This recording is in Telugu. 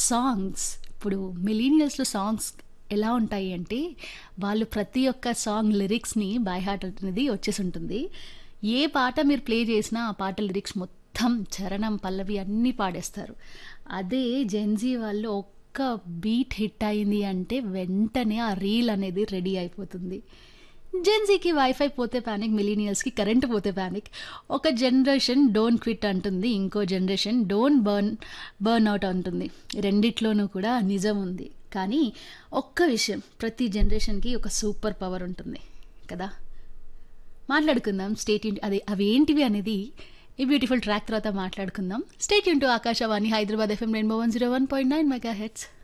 సాంగ్స్ ఇప్పుడు మిలీనియల్స్లో సాంగ్స్ ఎలా ఉంటాయి అంటే వాళ్ళు ప్రతి ఒక్క సాంగ్ లిరిక్స్ని బై హార్ట్ అనేది వచ్చేసి ఉంటుంది ఏ పాట మీరు ప్లే చేసినా ఆ పాట లిరిక్స్ మొత్తం చరణం పల్లవి అన్నీ పాడేస్తారు అదే జెన్జీ వాళ్ళు ఒక్క బీట్ హిట్ అయింది అంటే వెంటనే ఆ రీల్ అనేది రెడీ అయిపోతుంది జెన్జీకి వైఫై పోతే ప్యానిక్ మిలీనియల్స్కి కరెంట్ పోతే ప్యానిక్ ఒక జనరేషన్ డోంట్ క్విట్ అంటుంది ఇంకో generation don't burn burn out అంటుంది రెండిట్లోనూ కూడా నిజం ఉంది కానీ ఒక్క విషయం ప్రతి జనరేషన్కి ఒక సూపర్ పవర్ ఉంటుంది కదా మాట్లాడుకుందాం స్టేట్ అది అవి ఏంటివి అనేది ఈ బ్యూటిఫుల్ ట్రాక్ తర్వాత మాట్లాడుకుందాం స్టేట్ యూన్ to Akashvani Hyderabad FM rainbow one zero one point nine mega heads